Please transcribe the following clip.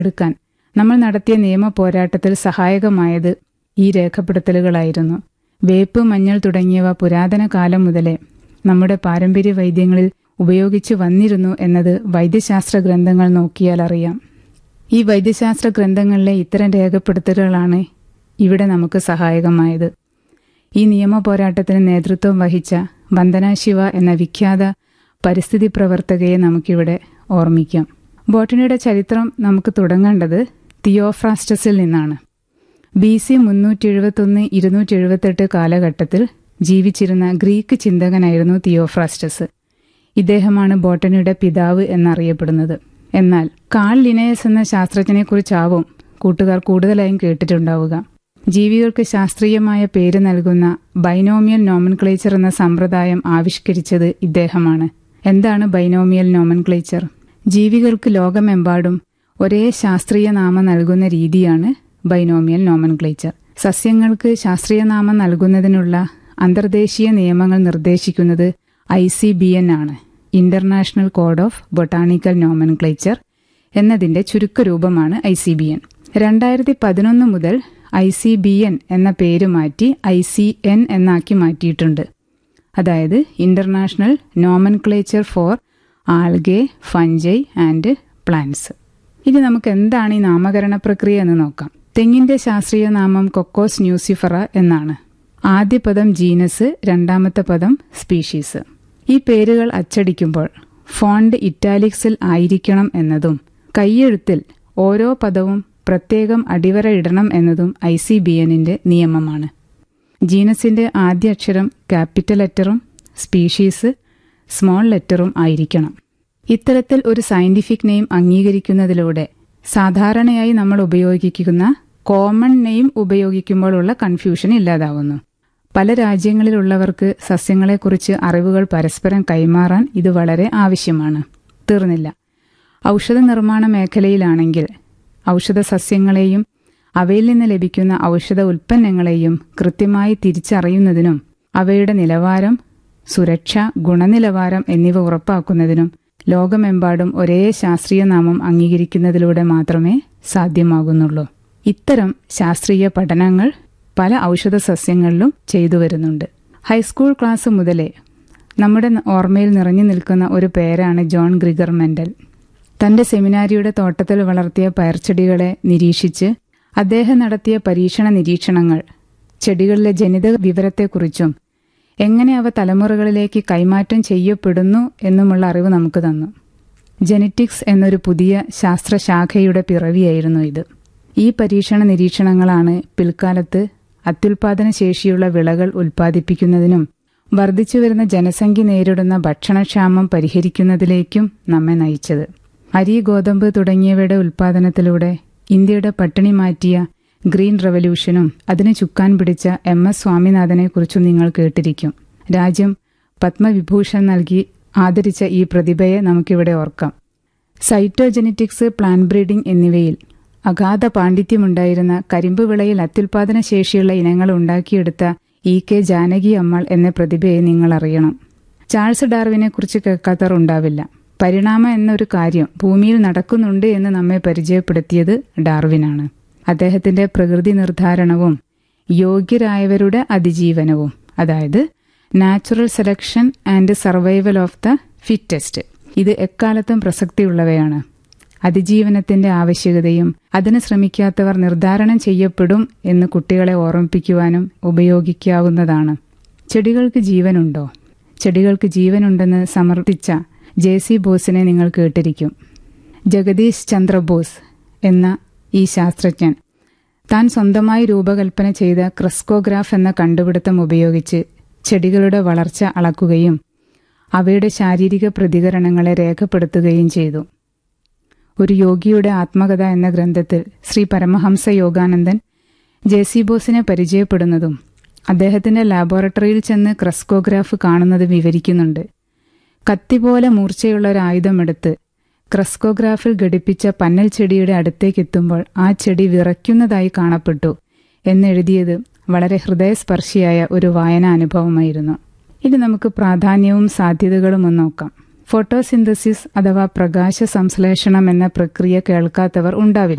എടുക്കാൻ നമ്മൾ നടത്തിയ നിയമ പോരാട്ടത്തിൽ സഹായകമായത് ഈ രേഖപ്പെടുത്തലുകളായിരുന്നു വേപ്പ് മഞ്ഞൾ തുടങ്ങിയവ പുരാതന കാലം മുതലേ നമ്മുടെ പാരമ്പര്യ വൈദ്യങ്ങളിൽ ഉപയോഗിച്ചു വന്നിരുന്നു എന്നത് വൈദ്യശാസ്ത്ര ഗ്രന്ഥങ്ങൾ നോക്കിയാൽ അറിയാം ഈ വൈദ്യശാസ്ത്ര ഗ്രന്ഥങ്ങളിലെ ഇത്തരം രേഖപ്പെടുത്തലുകളാണ് ഇവിടെ നമുക്ക് സഹായകമായത് ഈ നിയമ പോരാട്ടത്തിന് നേതൃത്വം വഹിച്ച വന്ദന ശിവ എന്ന വിഖ്യാത പരിസ്ഥിതി പ്രവർത്തകയെ നമുക്കിവിടെ ഓർമ്മിക്കാം ബോട്ടണിയുടെ ചരിത്രം നമുക്ക് തുടങ്ങേണ്ടത് തിയോഫ്രാസ്റ്റസിൽ നിന്നാണ് ബി സി മുന്നൂറ്റി എഴുപത്തൊന്ന് ഇരുന്നൂറ്റി എഴുപത്തെട്ട് കാലഘട്ടത്തിൽ ജീവിച്ചിരുന്ന ഗ്രീക്ക് ചിന്തകനായിരുന്നു തിയോഫ്രാസ്റ്റസ് ഇദ്ദേഹമാണ് ബോട്ടണിയുടെ പിതാവ് എന്നറിയപ്പെടുന്നത് എന്നാൽ കാൾ ലിനയസ് എന്ന ശാസ്ത്രജ്ഞനെക്കുറിച്ചാവും കൂട്ടുകാർ കൂടുതലായും കേട്ടിട്ടുണ്ടാവുക ജീവികൾക്ക് ശാസ്ത്രീയമായ പേര് നൽകുന്ന ബൈനോമിയൽ നോമൻക്ലേച്ചർ എന്ന സമ്പ്രദായം ആവിഷ്കരിച്ചത് ഇദ്ദേഹമാണ് എന്താണ് ബൈനോമിയൽ നോമൻക്ലേച്ചർ ജീവികൾക്ക് ലോകമെമ്പാടും ഒരേ ശാസ്ത്രീയ നാമം നൽകുന്ന രീതിയാണ് ബൈനോമിയൽ നോമൻക്ലേച്ചർ സസ്യങ്ങൾക്ക് ശാസ്ത്രീയ നാമം നൽകുന്നതിനുള്ള അന്തർദേശീയ നിയമങ്ങൾ നിർദ്ദേശിക്കുന്നത് ഐ സി ബി എൻ ആണ് international code of botanical nomenclature എന്നതിന്റെ ചുരുക്കരൂപമാണ് ഐ സി ബി എൻ രണ്ടായിരത്തി പതിനൊന്ന് മുതൽ ഐ സി ബി എൻ എന്ന പേര് മാറ്റി ഐ സി എൻ എന്നാക്കി മാറ്റിയിട്ടുണ്ട് അതായത് international nomenclature for algae fungi and plants ഇനി നമുക്ക് എന്താണ് ഈ നാമകരണ പ്രക്രിയ എന്ന് നോക്കാം തെങ്ങിന്റെ ശാസ്ത്രീയ നാമം കൊക്കോസ് ന്യൂസിഫറ എന്നാണ് ആദ്യ പദം ജീനസ് രണ്ടാമത്തെ പദം സ്പീഷീസ് ഈ പേരുകൾ അച്ചടിക്കുമ്പോൾ ഫോണ്ട് ഇറ്റാലിക്സിൽ ആയിരിക്കണം എന്നതും കൈയെഴുത്തിൽ ഓരോ പദവും പ്രത്യേകം അടിവര ഇടണം എന്നതും ഐ സി ബി എന്നിന്റെ നിയമമാണ് ജീനസിന്റെ ആദ്യ അക്ഷരം ക്യാപിറ്റൽ ലെറ്ററും സ്പീഷീസ് സ്മോൾ ലെറ്ററും ആയിരിക്കണം ഇത്തരത്തിൽ ഒരു സയന്റിഫിക് നെയിം അംഗീകരിക്കുന്നതിലൂടെ സാധാരണയായി നമ്മൾ ഉപയോഗിക്കുന്ന കോമൺ നെയിം ഉപയോഗിക്കുമ്പോഴുള്ള കൺഫ്യൂഷൻ ഇല്ലാതാവുന്നു പല രാജ്യങ്ങളിലുള്ളവർക്ക് സസ്യങ്ങളെക്കുറിച്ച് അറിവുകൾ പരസ്പരം കൈമാറാൻ ഇത് വളരെ ആവശ്യമാണ് തീർന്നില്ല ഔഷധ നിർമ്മാണ മേഖലയിലാണെങ്കിൽ ഔഷധ സസ്യങ്ങളെയും അവയിൽ നിന്ന് ലഭിക്കുന്ന ഔഷധ ഉൽപ്പന്നങ്ങളെയും കൃത്യമായി തിരിച്ചറിയുന്നതിനും അവയുടെ നിലവാരം സുരക്ഷ ഗുണനിലവാരം എന്നിവ ഉറപ്പാക്കുന്നതിനും ലോകമെമ്പാടും ഒരേ ശാസ്ത്രീയ നാമം അംഗീകരിക്കുന്നതിലൂടെ മാത്രമേ സാധ്യമാകുന്നുള്ളൂ ഇത്തരം ശാസ്ത്രീയ പഠനങ്ങൾ പല ഔഷധ സസ്യങ്ങളിലും ചെയ്തു വരുന്നുണ്ട് ഹൈസ്കൂൾ ക്ലാസ് മുതലേ നമ്മുടെ ഓർമ്മയിൽ നിറഞ്ഞു നിൽക്കുന്ന ഒരു പേരാണ് ജോൺ ഗ്രിഗർ മെൻഡൽ തന്റെ സെമിനാരിയുടെ തോട്ടത്തിൽ വളർത്തിയ പയർച്ചെടികളെ നിരീക്ഷിച്ച് അദ്ദേഹം നടത്തിയ പരീക്ഷണ നിരീക്ഷണങ്ങൾ ചെടികളിലെ ജനിത വിവരത്തെക്കുറിച്ചും എങ്ങനെ അവ തലമുറകളിലേക്ക് കൈമാറ്റം ചെയ്യപ്പെടുന്നു എന്നുമുള്ള അറിവ് നമുക്ക് തന്നു ജെനറ്റിക്സ് എന്നൊരു പുതിയ ശാസ്ത്രശാഖയുടെ പിറവിയായിരുന്നു ഇത് ഈ പരീക്ഷണ നിരീക്ഷണങ്ങളാണ് പിൽക്കാലത്ത് അത്യുൽപാദന ശേഷിയുള്ള വിളകൾ ഉൽപ്പാദിപ്പിക്കുന്നതിനും വർദ്ധിച്ചുവരുന്ന ജനസംഖ്യ നേരിടുന്ന ഭക്ഷണക്ഷാമം പരിഹരിക്കുന്നതിലേക്കും നമ്മെ നയിച്ചത് അരി ഗോതമ്പ് തുടങ്ങിയവയുടെ ഉൽപ്പാദനത്തിലൂടെ ഇന്ത്യയുടെ പട്ടിണി മാറ്റിയ ഗ്രീൻ റവല്യൂഷനും അതിന് ചുക്കാൻ പിടിച്ച എം എസ് സ്വാമിനാഥനെക്കുറിച്ചും നിങ്ങൾ കേട്ടിരിക്കും രാജ്യം പത്മവിഭൂഷൺ നൽകി ആദരിച്ച ഈ പ്രതിഭയെ നമുക്കിവിടെ ഓർക്കാം സൈറ്റോജെനറ്റിക്സ് പ്ലാൻ ബ്രീഡിംഗ് എന്നിവയിൽ അഗാധ പാണ്ഡിത്യമുണ്ടായിരുന്ന കരിമ്പ് വിളയിൽ അത്യുൽപാദന ശേഷിയുള്ള ഇനങ്ങൾ ഉണ്ടാക്കിയെടുത്ത ഇ കെ ജാനകി അമ്മാൾ എന്ന പ്രതിഭയെ നിങ്ങൾ അറിയണം ചാൾസ് ഡാർവിനെ കുറിച്ച് കേൾക്കാത്തവർ ഉണ്ടാവില്ല പരിണാമം എന്നൊരു കാര്യം ഭൂമിയിൽ നടക്കുന്നുണ്ട് എന്ന് നമ്മെ പരിചയപ്പെടുത്തിയത് ഡാർവിനാണ് അദ്ദേഹത്തിന്റെ പ്രകൃതി നിർദ്ധാരണവും യോഗ്യരായവരുടെ അതിജീവനവും അതായത് natural selection and survival of the fittest ഇത് എക്കാലത്തും പ്രസക്തിയുള്ളവയാണ് അതിജീവനത്തിന്റെ ആവശ്യകതയും അതിന് ശ്രമിക്കാത്തവർ നിർദ്ധാരണം ചെയ്യപ്പെടും എന്ന് കുട്ടികളെ ഓർമ്മിപ്പിക്കുവാനും ഉപയോഗിക്കാവുന്നതാണ് ചെടികൾക്ക് ജീവനുണ്ടോ ചെടികൾക്ക് ജീവനുണ്ടെന്ന് സമർപ്പിച്ച ജെ സി ബോസിനെ നിങ്ങൾ കേട്ടിരിക്കും ജഗദീഷ് ചന്ദ്ര ബോസ് എന്ന ഈ ശാസ്ത്രജ്ഞൻ താൻ സ്വന്തമായി രൂപകൽപ്പന ചെയ്ത ക്രിസ്കോഗ്രാഫ് എന്ന കണ്ടുപിടുത്തം ഉപയോഗിച്ച് ചെടികളുടെ വളർച്ച അളക്കുകയും അവയുടെ ശാരീരിക പ്രതികരണങ്ങളെ രേഖപ്പെടുത്തുകയും ചെയ്തു ഒരു യോഗിയുടെ ആത്മകഥ എന്ന ഗ്രന്ഥത്തിൽ ശ്രീ പരമഹംസ യോഗാനന്ദൻ ജെ സി ബോസിനെ പരിചയപ്പെടുന്നതും അദ്ദേഹത്തിന്റെ ലാബോറട്ടറിയിൽ ചെന്ന് ക്രസ്കോഗ്രാഫ് കാണുന്നത് വിവരിക്കുന്നുണ്ട് കത്തി പോലെ മൂർച്ചയുള്ള ഒരു ആയുധമെടുത്ത് ക്രസ്കോഗ്രാഫിൽ ഘടിപ്പിച്ച പന്നൽ ചെടിയുടെ അടുത്തേക്കെത്തുമ്പോൾ ആ ചെടി വിറയ്ക്കുന്നതായി കാണപ്പെട്ടു എന്നെഴുതിയത് വളരെ ഹൃദയസ്പർശിയായ ഒരു വായനാ അനുഭവമായിരുന്നു ഇനി നമുക്ക് പ്രാധാന്യവും സാധ്യതകളും ഒന്ന് നോക്കാം ഫോട്ടോസിന്തസിസ് അഥവാ പ്രകാശ സംശ്ലേഷണം എന്ന പ്രക്രിയ കേൾക്കാത്തവർ ഉണ്ടാവില്ല